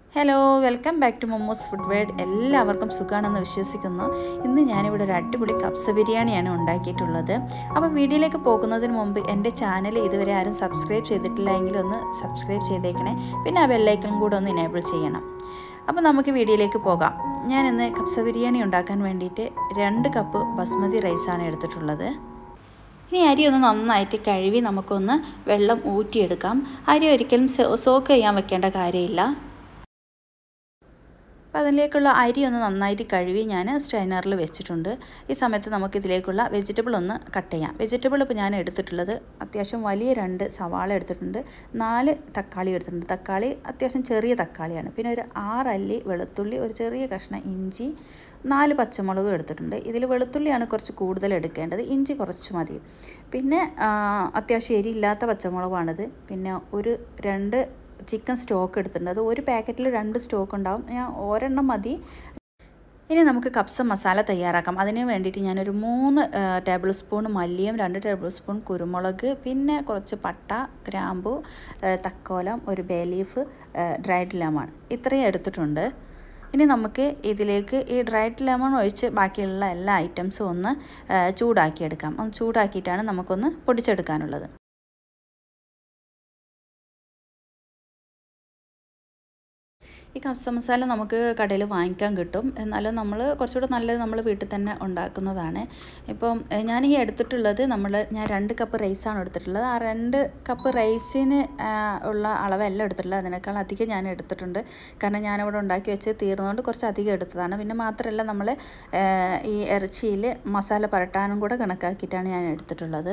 hello welcome back to momos food world എല്ലാവർക്കും സുഖമാണെന്ന് വിശ്വസിക്കുന്നു ഇന്ന് ഞാനിവിടെ ഒരു അടിപൊളി കപ്സ ബിരിയാണിയാണ് ഉണ്ടാക്കിയിട്ടുള്ളത് അപ്പോൾ വീഡിയോയിലേക്ക് പോകുന്നതിന് മുമ്പ് എൻ്റെ ചാനൽ ഇതുവരെ ആരും സബ്സ്ക്രൈബ് ചെയ്തിട്ടില്ല എങ്കിൽ ഒന്ന് സബ്സ്ക്രൈബ് ചെയ്തേക്കണേ പിന്നെ ആ ബെല്ലൈക്കൺ കൂടെ ഒന്ന് എനേബിൾ ചെയ്യണം അപ്പോൾ നമുക്ക് വീഡിയോയിലേക്ക് പോകാം ഞാൻ ഇന്ന് കപ്സ ബിരിയാണി ഉണ്ടാക്കാൻ വേണ്ടിയിട്ട് രണ്ട് കപ്പ് ബസ്മതി റൈസാണ് എടുത്തിട്ടുള്ളത് ഇനി അരി ഒന്ന് നന്നായിട്ട് കഴുകി നമുക്കൊന്ന് വെള്ളം ഊറ്റിയെടുക്കാം അരി ഒരിക്കലും സോക്ക് ചെയ്യാൻ വെക്കേണ്ട കാര്യമില്ല അപ്പോൾ അതിലേക്കുള്ള അരി ഒന്ന് നന്നായിട്ട് കഴുകി ഞാൻ സ്ട്രെയിനറിൽ വെച്ചിട്ടുണ്ട് ഈ സമയത്ത് നമുക്ക് ഇതിലേക്കുള്ള വെജിറ്റബിൾ ഒന്ന് കട്ട് ചെയ്യാം വെജിറ്റബിൾ ഇപ്പോൾ ഞാൻ എടുത്തിട്ടുള്ളത് അത്യാവശ്യം വലിയ രണ്ട് സവാള എടുത്തിട്ടുണ്ട് നാല് തക്കാളി എടുത്തിട്ടുണ്ട് തക്കാളി അത്യാവശ്യം ചെറിയ തക്കാളിയാണ് പിന്നെ ഒരു ആറല്ലി വെളുത്തുള്ളി ഒരു ചെറിയ കഷ്ണം ഇഞ്ചി നാല് പച്ചമുളകും എടുത്തിട്ടുണ്ട് ഇതിൽ വെളുത്തുള്ളിയാണ് കുറച്ച് കൂടുതൽ എടുക്കേണ്ടത് ഇഞ്ചി കുറച്ച് മതി പിന്നെ അത്യാവശ്യം എരിയില്ലാത്ത പച്ചമുളകാണിത് പിന്നെ ഒരു രണ്ട് ചിക്കൻ സ്റ്റോക്ക് എടുത്തിട്ടുണ്ട് അത് ഒരു പാക്കറ്റിൽ രണ്ട് സ്റ്റോക്ക് ഉണ്ടാവും ഞാൻ ഒരെണ്ണം മതി ഇനി നമുക്ക് കപ്സ മസാല തയ്യാറാക്കാം അതിന് വേണ്ടിയിട്ട് ഞാനൊരു മൂന്ന് ടേബിൾ സ്പൂൺ മല്ലിയും രണ്ട് ടേബിൾ സ്പൂൺ കുരുമുളക് പിന്നെ കുറച്ച് പട്ട ഗ്രാമ്പു തക്കോലം ഒരു ബേ ലീഫ് ഡ്രൈഡ് ലെമൺ ഇത്രയും എടുത്തിട്ടുണ്ട് ഇനി നമുക്ക് ഇതിലേക്ക് ഈ ഡ്രൈഡ് ലെമൺ ഒഴിച്ച് ബാക്കിയുള്ള എല്ലാ ഐറ്റംസും ഒന്ന് ചൂടാക്കിയെടുക്കാം ഒന്ന് ചൂടാക്കിയിട്ടാണ് നമുക്കൊന്ന് പൊടിച്ചെടുക്കാനുള്ളത് ഈ കപ്സ മസാല നമുക്ക് കടയിൽ വാങ്ങിക്കാൻ കിട്ടും എന്നാലും നമ്മൾ കുറച്ചുകൂടെ നല്ലത് നമ്മൾ വീട്ടിൽ തന്നെ ഉണ്ടാക്കുന്നതാണ് ഇപ്പം ഞാൻ ഈ എടുത്തിട്ടുള്ളത് നമ്മൾ ഞാൻ രണ്ട് കപ്പ് റൈസാണ് എടുത്തിട്ടുള്ളത് ആ രണ്ട് കപ്പ് റൈസിന് ഉള്ള അളവല്ല എടുത്തിട്ടുള്ളത് അതിനേക്കാൾ അധികം ഞാൻ എടുത്തിട്ടുണ്ട് കാരണം ഞാനിവിടെ ഉണ്ടാക്കി വെച്ച് തീർന്നുകൊണ്ട് കുറച്ച് അധികം എടുത്തതാണ് പിന്നെ മാത്രമല്ല നമ്മൾ ഈ ഇറച്ചിയിൽ മസാല പുരട്ടാനും കൂടെ കണക്കാക്കിയിട്ടാണ് ഞാൻ എടുത്തിട്ടുള്ളത്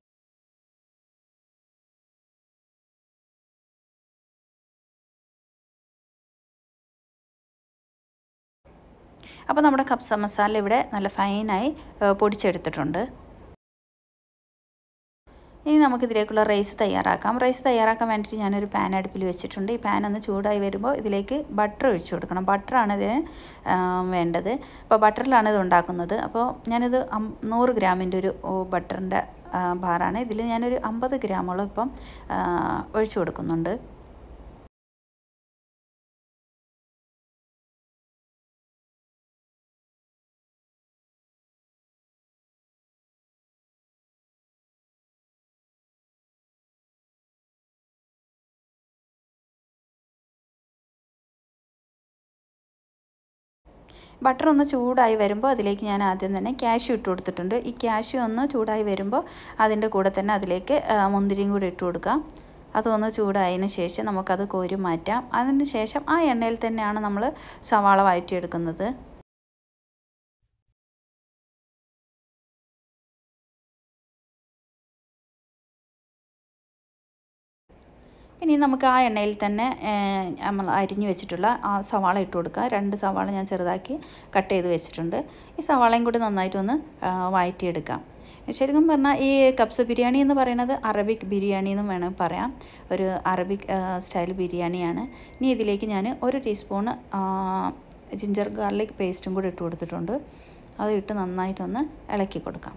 അപ്പോൾ നമ്മുടെ കപ്സ മസാല ഇവിടെ നല്ല ഫൈനായി പൊടിച്ചെടുത്തിട്ടുണ്ട് ഇനി നമുക്കിതിലേക്കുള്ള റൈസ് തയ്യാറാക്കാം റൈസ് തയ്യാറാക്കാൻ വേണ്ടിയിട്ട് ഞാനൊരു പാൻ അടുപ്പിൽ വെച്ചിട്ടുണ്ട് ഈ പാൻ ഒന്ന് ചൂടായി വരുമ്പോൾ ഇതിലേക്ക് ബട്ടർ ഒഴിച്ചു കൊടുക്കണം ബട്ടറാണ് ഇതിന് വേണ്ടത് അപ്പോൾ ബട്ടറിലാണ് ഇത് ഉണ്ടാക്കുന്നത് അപ്പോൾ ഞാനിത് നൂറ് ഗ്രാമിൻ്റെ ഒരു ബട്ടറിൻ്റെ ബാറാണ് ഇതിൽ ഞാനൊരു അമ്പത് ഗ്രാമോളം ഇപ്പം ഒഴിച്ചു കൊടുക്കുന്നുണ്ട് ബട്ടർ ഒന്ന് ചൂടായി വരുമ്പോൾ അതിലേക്ക് ഞാൻ ആദ്യം തന്നെ ക്യാഷ്യൂ ഇട്ട് കൊടുത്തിട്ടുണ്ട് ഈ ക്യാഷ്യൂ ഒന്ന് ചൂടായി വരുമ്പോൾ അതിൻ്റെ കൂടെ തന്നെ അതിലേക്ക് മുന്തിരിയും കൂടി ഇട്ട് കൊടുക്കാം അതൊന്ന് ചൂടായതിന് ശേഷം നമുക്കത് കോരി മാറ്റാം അതിന് ശേഷം ആ എണ്ണയിൽ തന്നെയാണ് നമ്മൾ സവാള വഴറ്റിയെടുക്കുന്നത് ഇനി നമുക്ക് ആ എണ്ണയിൽ തന്നെ നമ്മൾ അരിഞ്ഞു വെച്ചിട്ടുള്ള ആ സവാള ഇട്ട് കൊടുക്കുക രണ്ട് സവാള ഞാൻ ചെറുതാക്കി കട്ട് ചെയ്ത് വെച്ചിട്ടുണ്ട് ഈ സവാളയും കൂടി നന്നായിട്ടൊന്ന് വഴറ്റിയെടുക്കാം ശരിക്കും പറഞ്ഞാൽ ഈ കപ്സ ബിരിയാണി എന്ന് പറയുന്നത് അറബിക് ബിരിയാണി എന്നും വേണം പറയാം ഒരു അറബിക് സ്റ്റൈൽ ബിരിയാണിയാണ് ഇനി ഇതിലേക്ക് ഞാൻ ഒരു ടീസ്പൂണ് ജിഞ്ചർ ഗാർലിക് പേസ്റ്റും കൂടി ഇട്ട് കൊടുത്തിട്ടുണ്ട് അത് ഇട്ട് നന്നായിട്ടൊന്ന് ഇളക്കി കൊടുക്കാം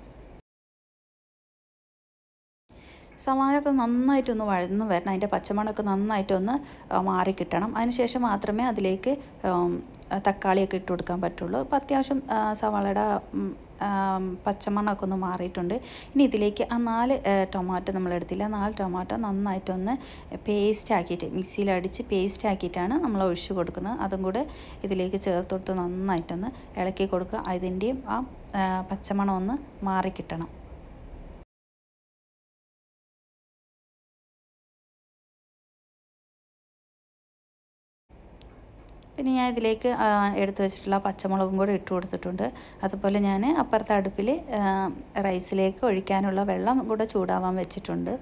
സവാളയൊക്കെ നന്നായിട്ടൊന്ന് വഴന്ന് വരണം അതിൻ്റെ പച്ചമണമൊക്കെ നന്നായിട്ടൊന്ന് മാറിക്കിട്ടണം അതിനുശേഷം മാത്രമേ അതിലേക്ക് തക്കാളിയൊക്കെ ഇട്ട് കൊടുക്കാൻ പറ്റുള്ളൂ അപ്പോൾ അത്യാവശ്യം സവാളയുടെ പച്ചമണമൊക്കെ ഒന്ന് മാറിയിട്ടുണ്ട് ഇനി ഇതിലേക്ക് ആ നാല് ടൊമാറ്റോ നമ്മൾ എടുത്തില്ല നാല് ടൊമാറ്റോ നന്നായിട്ടൊന്ന് പേസ്റ്റ് ആക്കിയിട്ട് മിക്സിയിൽ അടിച്ച് പേസ്റ്റ് ആക്കിയിട്ടാണ് നമ്മൾ ഒഴിച്ചു കൊടുക്കുന്നത് അതും കൂടെ ഇതിലേക്ക് ചേർത്ത് കൊടുത്ത് നന്നായിട്ടൊന്ന് ഇളക്കി കൊടുക്കുക അതിൻ്റെയും ആ പച്ചമണം ഒന്ന് മാറിക്കിട്ടണം പിന്നെ ഞാൻ ഇതിലേക്ക് എടുത്തു വെച്ചിട്ടുള്ള പച്ചമുളകും കൂടെ ഇട്ട് കൊടുത്തിട്ടുണ്ട് അതുപോലെ ഞാൻ അപ്പുറത്തെ അടുപ്പിൽ റൈസിലേക്ക് ഒഴിക്കാനുള്ള വെള്ളം കൂടെ ചൂടാവാൻ വെച്ചിട്ടുണ്ട്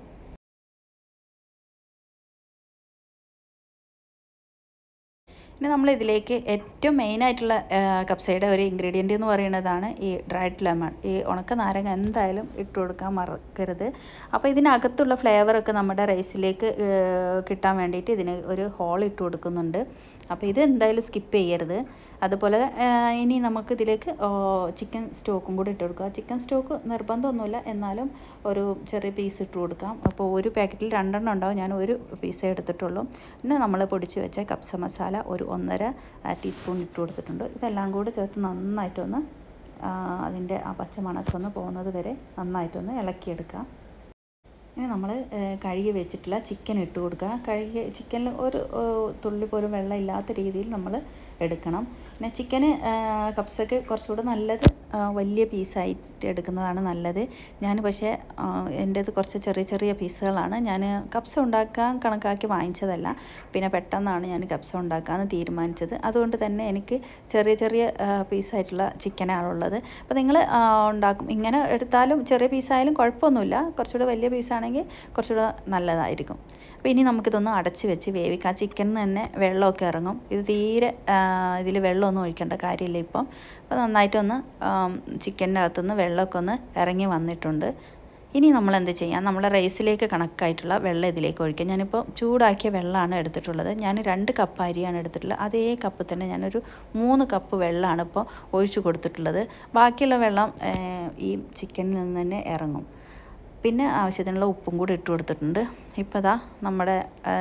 ഇനി നമ്മൾ ഇതിലേക്ക് ഏറ്റവും മെയിനായിട്ടുള്ള കപ്സയുടെ ഒരു ഇൻഗ്രീഡിയൻ്റ് എന്ന് പറയുന്നതാണ് ഈ ഡ്രൈഡ് ലെമൺ ഈ ഉണക്ക നാരങ്ങ എന്തായാലും ഇട്ട് കൊടുക്കാൻ മറക്കരുത് അപ്പോൾ ഇതിനകത്തുള്ള ഫ്ലേവറൊക്കെ നമ്മുടെ റൈസിലേക്ക് കിട്ടാൻ വേണ്ടിയിട്ട് ഇതിന് ഒരു ഹോൾ ഇട്ട് കൊടുക്കുന്നുണ്ട് അപ്പോൾ ഇത് എന്തായാലും സ്കിപ്പ് ചെയ്യരുത് അതുപോലെ ഇനി നമുക്ക് ഇതിലേക്ക് ചിക്കൻ സ്റ്റോക്കും കൂടി ഇട്ട് കൊടുക്കുക ചിക്കൻ സ്റ്റോക്ക് നിർബന്ധമൊന്നുമില്ല എന്നാലും ഒരു ചെറിയ പീസ് ഇട്ട് കൊടുക്കാം അപ്പോൾ ഒരു പാക്കറ്റിൽ രണ്ടെണ്ണം ഉണ്ടാവും ഞാൻ ഒരു പീസേ എടുത്തിട്ടുള്ളൂ പിന്നെ നമ്മൾ പൊടിച്ച് വെച്ച കപ്സ മസാല ഒരു ഒന്നര ടീസ്പൂൺ ഇട്ട് കൊടുത്തിട്ടുണ്ട് ഇതെല്ലാം കൂടി ചേർത്ത് നന്നായിട്ടൊന്ന് അതിൻ്റെ ആ പച്ചമണക്കം ഒന്ന് പോകുന്നത് വരെ നന്നായിട്ടൊന്ന് ഇളക്കിയെടുക്കാം ഇനി നമ്മൾ കഴുകി വെച്ചിട്ടുള്ള ചിക്കൻ ഇട്ട് കൊടുക്കുക കഴുകി ചിക്കനിൽ ഒരു തുള്ളി പോലും വെള്ളം ഇല്ലാത്ത രീതിയിൽ നമ്മൾ എടുക്കണം പിന്നെ ചിക്കന് കപ്സൊക്കെ കുറച്ചുകൂടെ നല്ലത് വലിയ പീസായിട്ട് എടുക്കുന്നതാണ് നല്ലത് ഞാൻ പക്ഷേ എൻ്റേത് കുറച്ച് ചെറിയ ചെറിയ പീസുകളാണ് ഞാൻ കപ്സ ഉണ്ടാക്കാൻ കണക്കാക്കി വാങ്ങിച്ചതല്ല പിന്നെ പെട്ടെന്നാണ് ഞാൻ കപ്സ ഉണ്ടാക്കാമെന്ന് തീരുമാനിച്ചത് അതുകൊണ്ട് തന്നെ എനിക്ക് ചെറിയ ചെറിയ പീസായിട്ടുള്ള ചിക്കനാണുള്ളത് അപ്പോൾ നിങ്ങൾ ഉണ്ടാക്കും ഇങ്ങനെ എടുത്താലും ചെറിയ പീസായാലും കുഴപ്പമൊന്നുമില്ല കുറച്ചുകൂടെ വലിയ പീസാണെങ്കിൽ കുറച്ചുകൂടെ നല്ലതായിരിക്കും അപ്പോൾ ഇനി നമുക്കിതൊന്ന് അടച്ച് വെച്ച് വേവിക്കാം ചിക്കനിൽ തന്നെ വെള്ളമൊക്കെ ഇറങ്ങും ഇത് തീരെ ഇതിൽ വെള്ളമൊന്നും ഒഴിക്കേണ്ട കാര്യമില്ല ഇപ്പം അപ്പോൾ നന്നായിട്ടൊന്ന് ചിക്കൻ്റെ അകത്തുനിന്ന് വെള്ളമൊക്കെ ഒന്ന് ഇറങ്ങി വന്നിട്ടുണ്ട് ഇനി നമ്മൾ എന്ത് ചെയ്യാം നമ്മുടെ റൈസിലേക്ക് കണക്കായിട്ടുള്ള വെള്ളം ഇതിലേക്ക് ഒഴിക്കുക ഞാനിപ്പോൾ ചൂടാക്കിയ വെള്ളമാണ് എടുത്തിട്ടുള്ളത് ഞാൻ രണ്ട് കപ്പ് അരിയാണ് എടുത്തിട്ടുള്ളത് അതേ കപ്പ് തന്നെ ഞാനൊരു മൂന്ന് കപ്പ് വെള്ളമാണ് ഇപ്പോൾ ഒഴിച്ചു കൊടുത്തിട്ടുള്ളത് ബാക്കിയുള്ള വെള്ളം ഈ ചിക്കനിൽ നിന്ന് തന്നെ ഇറങ്ങും പിന്നെ ആവശ്യത്തിനുള്ള ഉപ്പും കൂടി ഇട്ട് കൊടുത്തിട്ടുണ്ട് ഇപ്പോൾ ദാ നമ്മുടെ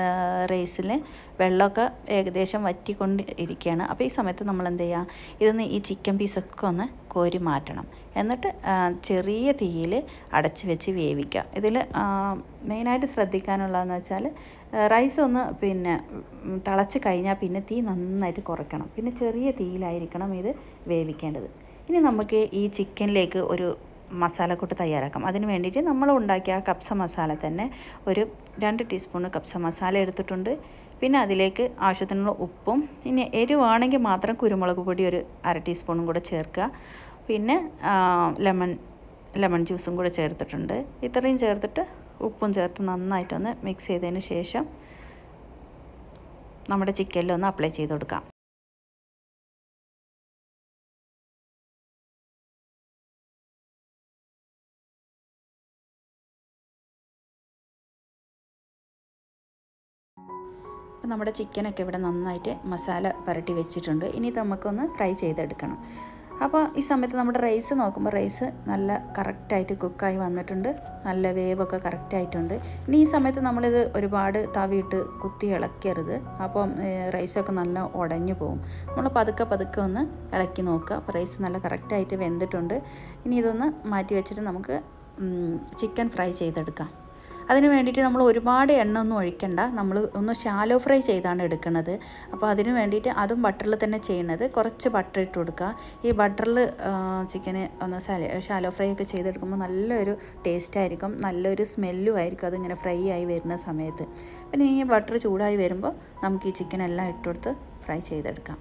റൈസിൽ വെള്ളമൊക്കെ ഏകദേശം വറ്റിക്കൊണ്ട് ഇരിക്കുകയാണ് അപ്പോൾ ഈ സമയത്ത് നമ്മൾ എന്ത് ചെയ്യുക ഇതൊന്ന് ഈ ചിക്കൻ പീസൊക്കെ ഒന്ന് കോരി മാറ്റണം എന്നിട്ട് ചെറിയ തീയിൽ അടച്ച് വെച്ച് വേവിക്കുക ഇതിൽ മെയിനായിട്ട് ശ്രദ്ധിക്കാനുള്ളതെന്ന് വെച്ചാൽ റൈസ് ഒന്ന് പിന്നെ തിളച്ച് കഴിഞ്ഞാൽ പിന്നെ തീ നന്നായിട്ട് കുറയ്ക്കണം പിന്നെ ചെറിയ തീയിലായിരിക്കണം ഇത് വേവിക്കേണ്ടത് ഇനി നമുക്ക് ഈ ചിക്കനിലേക്ക് ഒരു മസാലക്കൂട്ട് തയ്യാറാക്കാം അതിന് വേണ്ടിയിട്ട് നമ്മൾ ഉണ്ടാക്കിയ ആ കപ്സ മസാല തന്നെ ഒരു രണ്ട് ടീസ്പൂൺ കപ്സ മസാല എടുത്തിട്ടുണ്ട് പിന്നെ അതിലേക്ക് ആവശ്യത്തിനുള്ള ഉപ്പും ഇനി എരിവാണെങ്കിൽ മാത്രം കുരുമുളക് പൊടി ഒരു അര ടീസ്പൂണും കൂടെ ചേർക്കുക പിന്നെ ലെമൺ ലെമൺ ജ്യൂസും കൂടെ ചേർത്തിട്ടുണ്ട് ഇത്രയും ചേർത്തിട്ട് ഉപ്പും ചേർത്ത് നന്നായിട്ടൊന്ന് മിക്സ് ചെയ്തതിന് ശേഷം നമ്മുടെ ചിക്കനിലൊന്ന് അപ്ലൈ ചെയ്ത് കൊടുക്കാം അപ്പോൾ നമ്മുടെ ചിക്കനൊക്കെ ഇവിടെ നന്നായിട്ട് മസാല പുരട്ടി വെച്ചിട്ടുണ്ട് ഇനി ഇത് നമുക്കൊന്ന് ഫ്രൈ ചെയ്തെടുക്കണം അപ്പോൾ ഈ സമയത്ത് നമ്മുടെ റൈസ് നോക്കുമ്പോൾ റൈസ് നല്ല കറക്റ്റായിട്ട് കുക്കായി വന്നിട്ടുണ്ട് നല്ല വേവൊക്കെ കറക്റ്റായിട്ടുണ്ട് ഇനി ഈ സമയത്ത് നമ്മളിത് ഒരുപാട് തവിയിട്ട് കുത്തി ഇളക്കരുത് അപ്പം റൈസൊക്കെ നല്ല ഉടഞ്ഞു പോകും നമ്മൾ പതുക്കെ പതുക്കെ ഒന്ന് ഇളക്കി നോക്കുക അപ്പോൾ റൈസ് നല്ല കറക്റ്റായിട്ട് വെന്തിട്ടുണ്ട് ഇനി ഇതൊന്ന് മാറ്റി വെച്ചിട്ട് നമുക്ക് ചിക്കൻ ഫ്രൈ ചെയ്തെടുക്കാം അതിന് വേണ്ടിയിട്ട് നമ്മൾ ഒരുപാട് എണ്ണ ഒന്നും ഒഴിക്കണ്ട നമ്മൾ ഒന്ന് ഷാലോ ഫ്രൈ ചെയ്താണ് എടുക്കുന്നത് അപ്പോൾ അതിന് വേണ്ടിയിട്ട് അതും ബട്ടറിൽ തന്നെ ചെയ്യുന്നത് കുറച്ച് ബട്ടർ ഇട്ട് കൊടുക്കുക ഈ ബട്ടറിൽ ചിക്കന് ഒന്ന് ഷാലോ ഫ്രൈ ഒക്കെ ചെയ്തെടുക്കുമ്പോൾ നല്ലൊരു ടേസ്റ്റ് ആയിരിക്കും നല്ലൊരു സ്മെല്ലും ആയിരിക്കും അതിങ്ങനെ ഫ്രൈ ആയി വരുന്ന സമയത്ത് പിന്നെ ഈ ബട്ടർ ചൂടായി വരുമ്പോൾ നമുക്ക് ഈ ചിക്കൻ എല്ലാം ഇട്ടുകൊടുത്ത് ഫ്രൈ ചെയ്തെടുക്കാം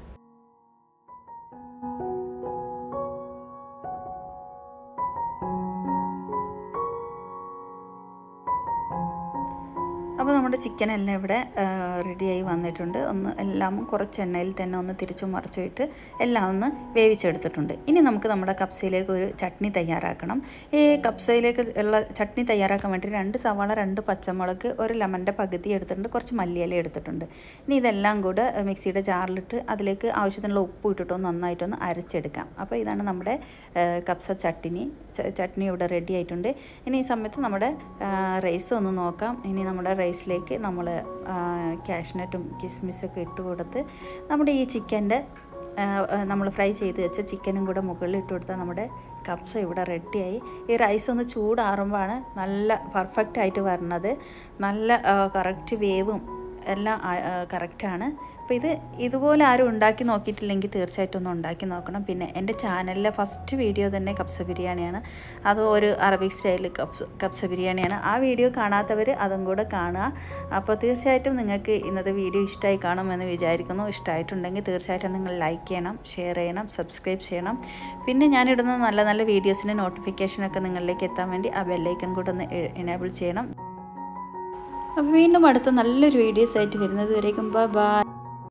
അപ്പോൾ നമ്മുടെ ചിക്കൻ എല്ലാം ഇവിടെ റെഡിയായി വന്നിട്ടുണ്ട് ഒന്ന് എല്ലാം കുറച്ച് എണ്ണയിൽ തന്നെ ഒന്ന് തിരിച്ചു മറിച്ചിട്ട് എല്ലാം ഒന്ന് വേവിച്ചെടുത്തിട്ടുണ്ട് ഇനി നമുക്ക് നമ്മുടെ കപ്സയിലേക്ക് ഒരു ചട്നി തയ്യാറാക്കണം ഈ കപ്സയിലേക്ക് ഉള്ള ചട്നി തയ്യാറാക്കാൻ വേണ്ടി രണ്ട് സവാള രണ്ട് പച്ചമുളക് ഒരു ലെമണിൻ്റെ പകുതി എടുത്തിട്ടുണ്ട് കുറച്ച് മല്ലിയില എടുത്തിട്ടുണ്ട് ഇനി ഇതെല്ലാം കൂടെ മിക്സിയുടെ ജാറിലിട്ട് അതിലേക്ക് ആവശ്യത്തിനുള്ള ഉപ്പ് ഇട്ടിട്ട് ഒന്ന് നന്നായിട്ടൊന്ന് അരച്ചെടുക്കാം അപ്പോൾ ഇതാണ് നമ്മുടെ കപ്സ ചട്നി ചട്നി ഇവിടെ റെഡി ആയിട്ടുണ്ട് ഇനി ഈ സമയത്ത് നമ്മുടെ റൈസ് ഒന്ന് നോക്കാം ഇനി നമ്മുടെ റൈസിലേക്ക് നമ്മൾ കാഷ്നട്ടും കിസ്മിസൊക്കെ ഇട്ട് കൊടുത്ത് നമ്മുടെ ഈ ചിക്കൻ്റെ നമ്മൾ ഫ്രൈ ചെയ്ത് വെച്ച ചിക്കനും കൂടെ മുകളിൽ ഇട്ട് കൊടുത്താൽ നമ്മുടെ കപ്സ ഇവിടെ റെഡിയായി ഈ റൈസ് ഒന്ന് ചൂടാറുമ്പോഴാണ് നല്ല പെർഫെക്റ്റ് ആയിട്ട് വരുന്നത് നല്ല കറക്റ്റ് വേവും എല്ലാം കറക്റ്റാണ് അപ്പോൾ ഇത് ഇതുപോലെ ആരും ഉണ്ടാക്കി നോക്കിയിട്ടില്ലെങ്കിൽ തീർച്ചയായിട്ടും ഒന്ന് ഉണ്ടാക്കി നോക്കണം പിന്നെ എൻ്റെ ചാനലിലെ ഫസ്റ്റ് വീഡിയോ തന്നെ കപ്സ ബിരിയാണിയാണ് അത് ഒരു അറബിക് സ്റ്റൈലിൽ കപ്സ കപ്സ ബിരിയാണിയാണ് ആ വീഡിയോ കാണാത്തവർ അതും കൂടെ കാണുക അപ്പോൾ തീർച്ചയായിട്ടും നിങ്ങൾക്ക് ഇന്നത്തെ വീഡിയോ ഇഷ്ടമായി കാണുമെന്ന് വിചാരിക്കുന്നു ഇഷ്ടമായിട്ടുണ്ടെങ്കിൽ തീർച്ചയായിട്ടും നിങ്ങൾ ലൈക്ക് ചെയ്യണം ഷെയർ ചെയ്യണം സബ്സ്ക്രൈബ് ചെയ്യണം പിന്നെ ഞാനിടുന്ന നല്ല നല്ല വീഡിയോസിൻ്റെ നോട്ടിഫിക്കേഷനൊക്കെ നിങ്ങളിലേക്ക് എത്താൻ വേണ്ടി ആ ബെല്ലൈക്കൺ കൂടെ ഒന്ന് എനേബിൾ ചെയ്യണം അപ്പോൾ വീണ്ടും അടുത്ത നല്ലൊരു വീഡിയോസ് ആയിട്ട് വരുന്നത് വരേക്കും ബൈ